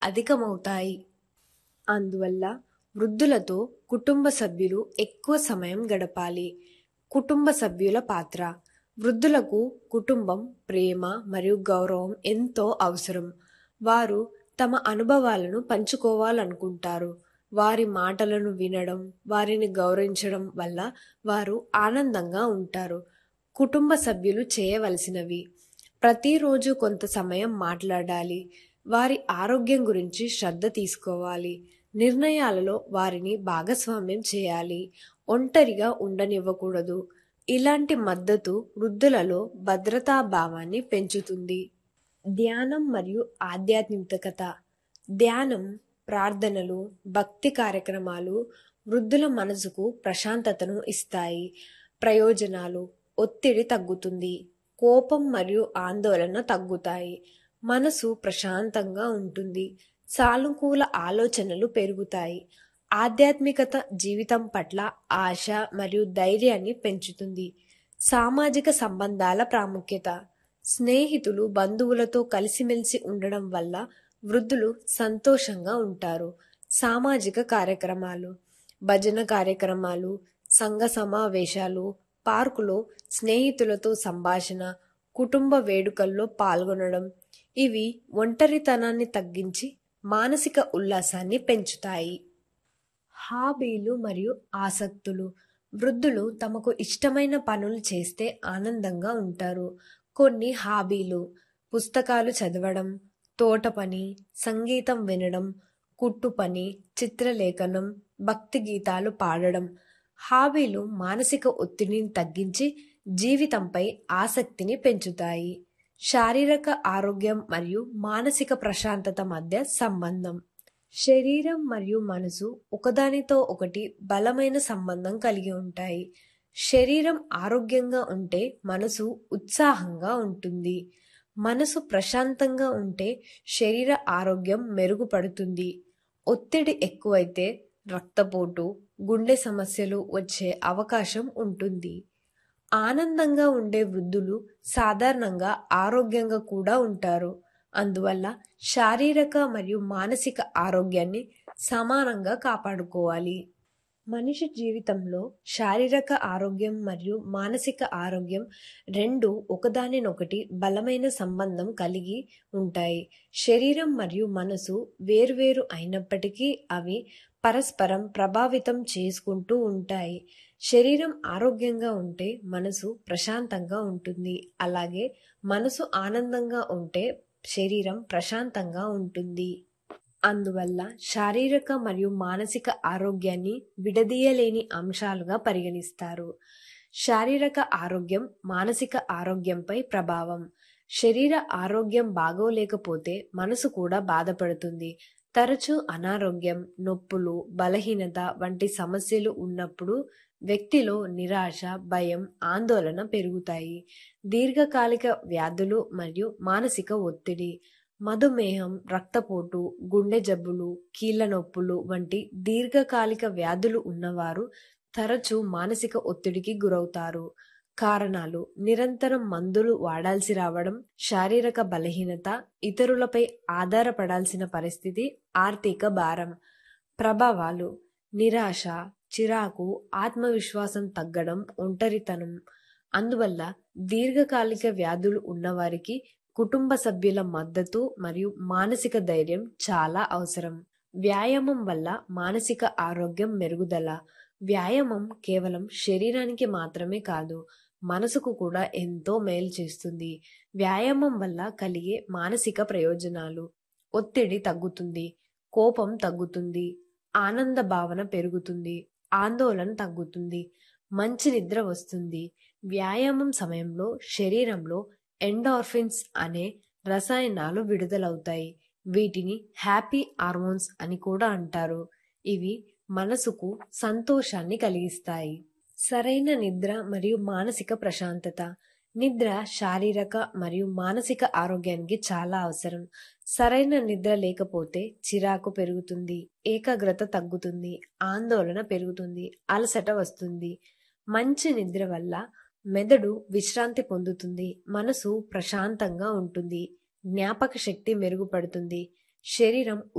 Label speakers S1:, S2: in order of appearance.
S1: అధికమవుతాయి అందువల్ల వృద్ధులతో కుటుంబ సభ్యులు ఎక్కువ సమయం గడపాలి కుటుంబ సభ్యుల పాత్ర వృద్ధులకు కుటుంబం ప్రేమ మరియు గౌరవం ఎంతో అవసరం వారు తమ అనుభవాలను పంచుకోవాలనుకుంటారు వారి మాటలను వినడం వారిని గౌరవించడం వల్ల వారు ఆనందంగా ఉంటారు కుటుంబ సభ్యులు చేయవలసినవి ప్రతిరోజు కొంత సమయం మాట్లాడాలి వారి ఆరోగ్యం గురించి శ్రద్ధ తీసుకోవాలి నిర్ణయాలలో వారిని భాగస్వామ్యం చేయాలి ఒంటరిగా ఉండనివ్వకూడదు ఇలాంటి మద్దతు వృద్ధులలో భద్రతా భావాన్ని పెంచుతుంది ధ్యానం మరియు ఆధ్యాత్మికత ధ్యానం ప్రార్థనలు భక్తి కార్యక్రమాలు వృద్ధుల మనసుకు ప్రశాంతతను ఇస్తాయి ప్రయోజనాలు ఒత్తిడి తగ్గుతుంది కోపం మరియు ఆందోళన తగ్గుతాయి మనసు ప్రశాంతంగా ఉంటుంది సానుకూల ఆలోచనలు పెరుగుతాయి ఆధ్యాత్మికత జీవితం పట్ల ఆశ మరియు ధైర్యాన్ని పెంచుతుంది సామాజిక సంబంధాల ప్రాముఖ్యత స్నేహితులు బంధువులతో కలిసిమెలిసి ఉండడం వల్ల వృద్ధులు సంతోషంగా ఉంటారు సామాజిక కార్యక్రమాలు భజన కార్యక్రమాలు సంఘ సమావేశాలు పార్కులో స్నేహితులతో సంభాషణ కుటుంబ వేడుకల్లో పాల్గొనడం ఇవి ఒంటరితనాన్ని తగ్గించి మానసిక ఉల్లాసాన్ని పెంచుతాయి హాబీలు మరియు ఆసక్తులు వృద్ధులు తమకు ఇష్టమైన పనులు చేస్తే ఆనందంగా ఉంటారు కొన్ని హాబీలు పుస్తకాలు చదవడం తోట పని సంగీతం వినడం కుట్టు పని చిత్రలేఖనం భక్తి గీతాలు పాడడం హాబీలు మానసిక ఒత్తిడిని తగ్గించి జీవితంపై ఆసక్తిని పెంచుతాయి శారీరక ఆరోగ్యం మరియు మానసిక ప్రశాంతత మధ్య సంబంధం శరీరం మరియు మనసు ఒకదానితో ఒకటి బలమైన సంబంధం కలిగి ఉంటాయి శరీరం ఆరోగ్యంగా ఉంటే మనసు ఉత్సాహంగా ఉంటుంది మనసు ప్రశాంతంగా ఉంటే శరీర ఆరోగ్యం మెరుగుపడుతుంది ఒత్తిడి ఎక్కువైతే రక్తపోటు గుండె సమస్యలు వచ్చే అవకాశం ఉంటుంది ఆనందంగా ఉండే వృద్ధులు సాధారణంగా ఆరోగ్యంగా కూడా ఉంటారు అందువల్ల శారీరక మరియు మానసిక ఆరోగ్యాన్ని సమానంగా కాపాడుకోవాలి మనిషి జీవితంలో శారీరక ఆరోగ్యం మరియు మానసిక ఆరోగ్యం రెండు ఒకదానినొకటి బలమైన సంబంధం కలిగి ఉంటాయి శరీరం మరియు మనసు వేర్వేరు అయినప్పటికీ అవి పరస్పరం ప్రభావితం చేసుకుంటూ ఉంటాయి శరీరం ఆరోగ్యంగా ఉంటే మనసు ప్రశాంతంగా ఉంటుంది అలాగే మనసు ఆనందంగా ఉంటే శరీరం ప్రశాంతంగా ఉంటుంది అందువల్ల శారీరక మరియు మానసిక ఆరోగ్యాన్ని విడదీయలేని అంశాలుగా పరిగణిస్తారు శారీరక ఆరోగ్యం మానసిక ఆరోగ్యంపై ప్రభావం శరీర ఆరోగ్యం బాగోలేకపోతే మనసు కూడా బాధపడుతుంది తరచూ అనారోగ్యం నొప్పులు బలహీనత వంటి సమస్యలు ఉన్నప్పుడు వ్యక్తిలో నిరాశ భయం ఆందోళన పెరుగుతాయి దీర్ఘకాలిక వ్యాధులు మరియు మానసిక ఒత్తిడి మధుమేహం రక్తపోటు గుండె జబ్బులు కీళ్ల నొప్పులు వంటి దీర్ఘకాలిక వ్యాధులు ఉన్నవారు తరచూ మానసిక ఒత్తిడికి గురవుతారు కారణాలు నిరంతరం మందులు వాడాల్సి రావడం శారీరక బలహీనత ఇతరులపై ఆధారపడాల్సిన పరిస్థితి ఆర్థిక భారం ప్రభావాలు నిరాశ చిరాకు ఆత్మవిశ్వాసం తగ్గడం ఒంటరితనం అందువల్ల దీర్ఘకాలిక వ్యాధులు ఉన్నవారికి కుటుంబ సభ్యుల మద్దతు మరియు మానసిక ధైర్యం చాలా అవసరం వ్యాయామం వల్ల మానసిక ఆరోగ్యం మెరుగుదల వ్యాయామం కేవలం శరీరానికి మాత్రమే కాదు మనసుకు కూడా ఎంతో మేలు చేస్తుంది వ్యాయామం వల్ల కలిగే మానసిక ప్రయోజనాలు ఒత్తిడి తగ్గుతుంది కోపం తగ్గుతుంది ఆనంద భావన పెరుగుతుంది ఆందోళన తగ్గుతుంది మంచి నిద్ర వస్తుంది వ్యాయామం సమయంలో శరీరంలో ఎండార్ఫిన్స్ అనే రసాయనాలు విడుదలవుతాయి వీటిని హ్యాపీ హార్మోన్స్ అని కూడా అంటారు ఇవి మనసుకు సంతోషాన్ని కలిగిస్తాయి సరైన నిద్ర మరియు మానసిక ప్రశాంతత నిద్ర శారీరక మరియు మానసిక ఆరోగ్యానికి చాలా అవసరం సరైన నిద్ర లేకపోతే చిరాకు పెరుగుతుంది ఏకాగ్రత తగ్గుతుంది ఆందోళన పెరుగుతుంది అలసట వస్తుంది మంచి నిద్ర వల్ల మెదడు విశ్రాంతి పొందుతుంది మనసు ప్రశాంతంగా ఉంటుంది జ్ఞాపక శక్తి మెరుగుపడుతుంది శరీరం